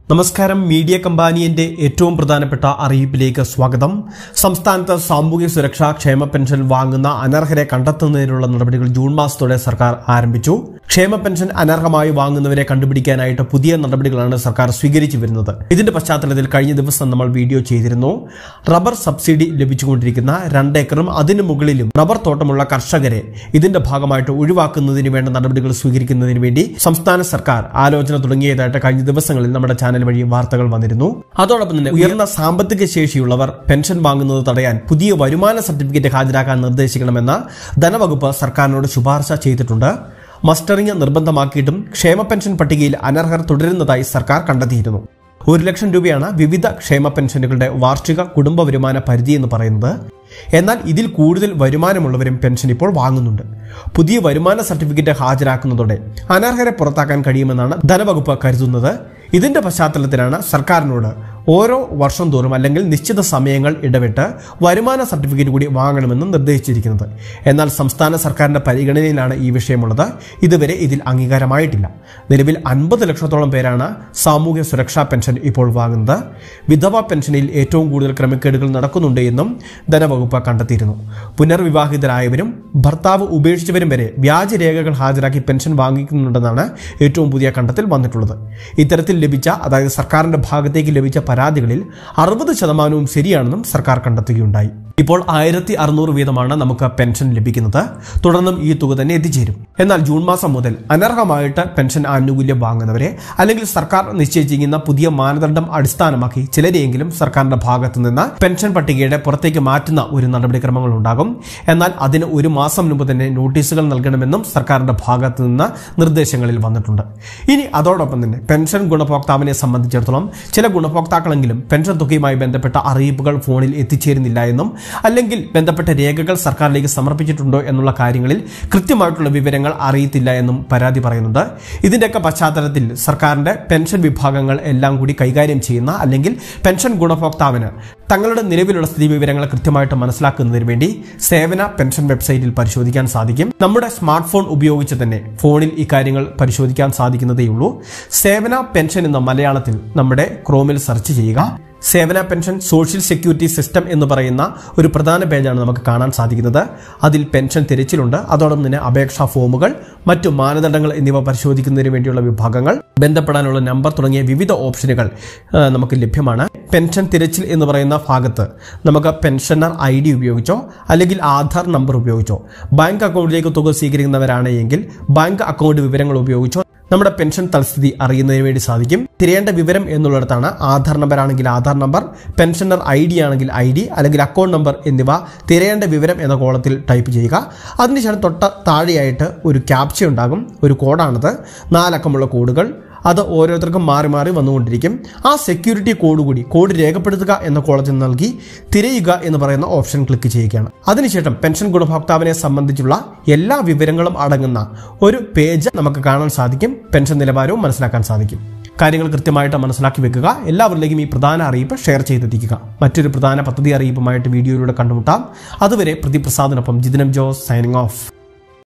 നമസ്കാരം മീഡിയ കമ്പാനിയന്റെ ഏറ്റവും പ്രധാനപ്പെട്ട അറിയിപ്പിലേക്ക് സ്വാഗതം സംസ്ഥാനത്ത് സാമൂഹ്യ സുരക്ഷാ ക്ഷേമ പെൻഷൻ വാങ്ങുന്ന അനർഹരെ കണ്ടെത്തുന്നതിനുള്ള നടപടികൾ ജൂൺ മാസത്തോടെ സർക്കാർ ആരംഭിച്ചു ക്ഷേമ പെൻഷൻ അനർഹമായി വാങ്ങുന്നവരെ കണ്ടുപിടിക്കാനായിട്ട് പുതിയ നടപടികളാണ് സർക്കാർ സ്വീകരിച്ചു വരുന്നത് ഇതിന്റെ പശ്ചാത്തലത്തിൽ കഴിഞ്ഞ ദിവസം നമ്മൾ വീഡിയോ ചെയ്തിരുന്നു റബ്ബർ സബ്സിഡി ലഭിച്ചുകൊണ്ടിരിക്കുന്ന രണ്ടേക്കറും അതിനു മുകളിലും റബ്ബർ തോട്ടമുള്ള കർഷകരെ ഇതിന്റെ ഭാഗമായിട്ട് ഒഴിവാക്കുന്നതിന് വേണ്ട നടപടികൾ സ്വീകരിക്കുന്നതിന് വേണ്ടി സംസ്ഥാന സർക്കാർ ആലോചന തുടങ്ങിയതായിട്ട് കഴിഞ്ഞ ദിവസങ്ങളിൽ നമ്മുടെ ചാനൽ വഴി വാർത്തകൾ വന്നിരുന്നു അതോടൊപ്പം തന്നെ ഉയർന്ന സാമ്പത്തിക ശേഷിയുള്ളവർ പെൻഷൻ വാങ്ങുന്നത് തടയാൻ പുതിയ വരുമാന സർട്ടിഫിക്കറ്റ് ഹാജരാക്കാൻ നിർദ്ദേശിക്കണമെന്ന ധനവകുപ്പ് സർക്കാരിനോട് ശുപാർശ ചെയ്തിട്ടുണ്ട് മസ്റ്ററിംഗ് നിർബന്ധമാക്കിയിട്ടും ക്ഷേമ പെൻഷൻ പട്ടികയിൽ അനർഹർ തുടരുന്നതായി സർക്കാർ കണ്ടെത്തിയിരുന്നു ഒരു ലക്ഷം രൂപയാണ് വിവിധ ക്ഷേമ പെൻഷനുകളുടെ വാർഷിക കുടുംബ വരുമാന പരിധി എന്ന് പറയുന്നത് എന്നാൽ ഇതിൽ കൂടുതൽ വരുമാനമുള്ളവരും പെൻഷൻ ഇപ്പോൾ വാങ്ങുന്നുണ്ട് പുതിയ വരുമാന സർട്ടിഫിക്കറ്റ് ഹാജരാക്കുന്നതോടെ അനർഹരെ പുറത്താക്കാൻ കഴിയുമെന്നാണ് ധനവകുപ്പ് കരുതുന്നത് ഇതിന്റെ പശ്ചാത്തലത്തിലാണ് സർക്കാരിനോട് ഓരോ വർഷം തോറും അല്ലെങ്കിൽ നിശ്ചിത സമയങ്ങൾ ഇടവിട്ട് വരുമാന സർട്ടിഫിക്കറ്റ് കൂടി വാങ്ങണമെന്ന് നിർദ്ദേശിച്ചിരിക്കുന്നത് എന്നാൽ സംസ്ഥാന സർക്കാരിന്റെ പരിഗണനയിലാണ് ഈ വിഷയമുള്ളത് ഇതുവരെ ഇതിൽ അംഗീകാരമായിട്ടില്ല നിലവിൽ അൻപത് ലക്ഷത്തോളം പേരാണ് സാമൂഹ്യ സുരക്ഷാ പെൻഷൻ ഇപ്പോൾ വാങ്ങുന്നത് വിധവ പെൻഷനിൽ ഏറ്റവും കൂടുതൽ ക്രമക്കേടുകൾ നടക്കുന്നുണ്ട് എന്നും ധനവകുപ്പ് കണ്ടെത്തിയിരുന്നു പുനർവിവാഹിതരായവരും ഭർത്താവ് ഉപേക്ഷിച്ചവരും വരെ വ്യാജരേഖകൾ ഹാജരാക്കി പെൻഷൻ വാങ്ങിക്കുന്നുണ്ടെന്നാണ് ഏറ്റവും പുതിയ കണ്ടെത്തൽ വന്നിട്ടുള്ളത് ഇത്തരത്തിൽ ലഭിച്ച അതായത് സർക്കാരിന്റെ ഭാഗത്തേക്ക് ലഭിച്ച പരാതികളിൽ അറുപത് ശതമാനവും ശരിയാണെന്നും സർക്കാർ കണ്ടെത്തുകയുണ്ടായി ഇപ്പോൾ ആയിരത്തി അറുന്നൂറ് വീതമാണ് നമുക്ക് പെൻഷൻ ലഭിക്കുന്നത് തുടർന്നും ഈ തുക തന്നെ എത്തിച്ചേരും എന്നാൽ ജൂൺ മാസം മുതൽ അനർഹമായിട്ട് പെൻഷൻ ആനുകൂല്യം വാങ്ങുന്നവരെ അല്ലെങ്കിൽ സർക്കാർ നിശ്ചയിച്ചിരിക്കുന്ന പുതിയ മാനദണ്ഡം അടിസ്ഥാനമാക്കി ചിലരെയെങ്കിലും സർക്കാരിന്റെ ഭാഗത്തു നിന്ന് പെൻഷൻ പട്ടികയുടെ പുറത്തേക്ക് മാറ്റുന്ന ഒരു നടപടിക്രമങ്ങൾ ഉണ്ടാകും എന്നാൽ അതിന് ഒരു മാസം മുമ്പ് തന്നെ നോട്ടീസുകൾ നൽകണമെന്നും സർക്കാരിന്റെ ഭാഗത്തു നിന്ന് നിർദ്ദേശങ്ങളിൽ വന്നിട്ടുണ്ട് ഇനി അതോടൊപ്പം തന്നെ പെൻഷൻ ഗുണഭോക്താവിനെ സംബന്ധിച്ചിടത്തോളം ചില ഗുണഭോക്താക്കളെങ്കിലും പെൻഷൻ തുകയുമായി ബന്ധപ്പെട്ട അറിയിപ്പുകൾ ഫോണിൽ എത്തിച്ചേരുന്നില്ല എന്നും അല്ലെങ്കിൽ ബന്ധപ്പെട്ട രേഖകൾ സർക്കാരിലേക്ക് സമർപ്പിച്ചിട്ടുണ്ടോ എന്നുള്ള കാര്യങ്ങളിൽ കൃത്യമായിട്ടുള്ള വിവരങ്ങൾ അറിയത്തില്ല എന്നും പരാതി പറയുന്നുണ്ട് ഇതിന്റെയൊക്കെ പശ്ചാത്തലത്തിൽ സർക്കാരിന്റെ പെൻഷൻ വിഭാഗങ്ങൾ എല്ലാം കൂടി കൈകാര്യം ചെയ്യുന്ന അല്ലെങ്കിൽ പെൻഷൻ ഗുണഭോക്താവിന് തങ്ങളുടെ നിലവിലുള്ള സ്ഥിതി വിവരങ്ങൾ കൃത്യമായിട്ട് മനസ്സിലാക്കുന്നതിന് വേണ്ടി സേവന പെൻഷൻ വെബ്സൈറ്റിൽ പരിശോധിക്കാൻ സാധിക്കും നമ്മുടെ സ്മാർട്ട് ഫോൺ ഉപയോഗിച്ച് തന്നെ ഫോണിൽ ഇക്കാര്യങ്ങൾ പരിശോധിക്കാൻ സാധിക്കുന്നതേയുള്ളൂ സേവന പെൻഷൻ എന്ന മലയാളത്തിൽ നമ്മുടെ ക്രോമിൽ സെർച്ച് ചെയ്യുക സേവന പെൻഷൻ സോഷ്യൽ സെക്യൂരിറ്റി സിസ്റ്റം എന്ന് പറയുന്ന ഒരു പ്രധാന പേജാണ് നമുക്ക് കാണാൻ സാധിക്കുന്നത് അതിൽ പെൻഷൻ തിരച്ചിലുണ്ട് അതോടൊപ്പം തന്നെ അപേക്ഷാ ഫോമുകൾ മറ്റു മാനദണ്ഡങ്ങൾ എന്നിവ പരിശോധിക്കുന്നതിന് വേണ്ടിയുള്ള വിഭാഗങ്ങൾ ബന്ധപ്പെടാനുള്ള നമ്പർ തുടങ്ങിയ വിവിധ ഓപ്ഷനുകൾ ആ, നമുക്ക് ലഭ്യമാണ് പെൻഷൻ തിരച്ചിൽ എന്ന് പറയുന്ന ഭാഗത്ത് നമുക്ക് പെൻഷനർ ഐ ഡി ഉപയോഗിച്ചോ അല്ലെങ്കിൽ ആധാർ നമ്പർ ഉപയോഗിച്ചോ ബാങ്ക് അക്കൗണ്ടിലേക്ക് തുക സ്വീകരിക്കുന്നവരാണ് എങ്കിൽ ബാങ്ക് അക്കൗണ്ട് വിവരങ്ങൾ ഉപയോഗിച്ചോ നമ്മുടെ പെൻഷൻ തൽസ്ഥിതി അറിയുന്നതിന് വേണ്ടി സാധിക്കും തിരയേണ്ട വിവരം എന്നുള്ളിടത്താണ് ആധാർ നമ്പർ ആണെങ്കിൽ Aadhaar number pensioner I D ആണെങ്കിൽ ഐ ഡി അല്ലെങ്കിൽ അക്കൗണ്ട് നമ്പർ എന്നിവ തിരയേണ്ട വിവരം എന്ന കോളത്തിൽ ടൈപ്പ് ചെയ്യുക അതിനുശേഷം തൊട്ട താഴെയായിട്ട് ഒരു ക്യാപ്ച ഉണ്ടാകും ഒരു കോഡാണത് നാലക്കമുള്ള കോഡുകൾ അത് ഓരോരുത്തർക്കും മാറി മാറി വന്നുകൊണ്ടിരിക്കും ആ സെക്യൂരിറ്റി കോഡ് കൂടി കോഡ് രേഖപ്പെടുത്തുക എന്ന കോളത്തിൽ നൽകി തിരയുക എന്ന് പറയുന്ന ഓപ്ഷൻ ക്ലിക്ക് ചെയ്യുകയാണ് അതിനുശേഷം പെൻഷൻ ഗുണഭോക്താവിനെ സംബന്ധിച്ചുള്ള എല്ലാ വിവരങ്ങളും അടങ്ങുന്ന ഒരു പേജ് നമുക്ക് കാണാൻ സാധിക്കും പെൻഷൻ നിലവാരവും മനസ്സിലാക്കാൻ സാധിക്കും കാര്യങ്ങൾ കൃത്യമായിട്ട് മനസ്സിലാക്കി വെക്കുക എല്ലാവരിലേക്കും ഈ പ്രധാന അറിയിപ്പ് ഷെയർ ചെയ്തെത്തിക്കുക മറ്റൊരു പ്രധാന പദ്ധതി അറിയിപ്പുമായിട്ട് വീഡിയോയിലൂടെ കണ്ടുമുട്ടാം അതുവരെ പ്രതിപ്രസാദിനൊപ്പം ജിതിനം ജോസ് സൈനിങ് ഓഫ്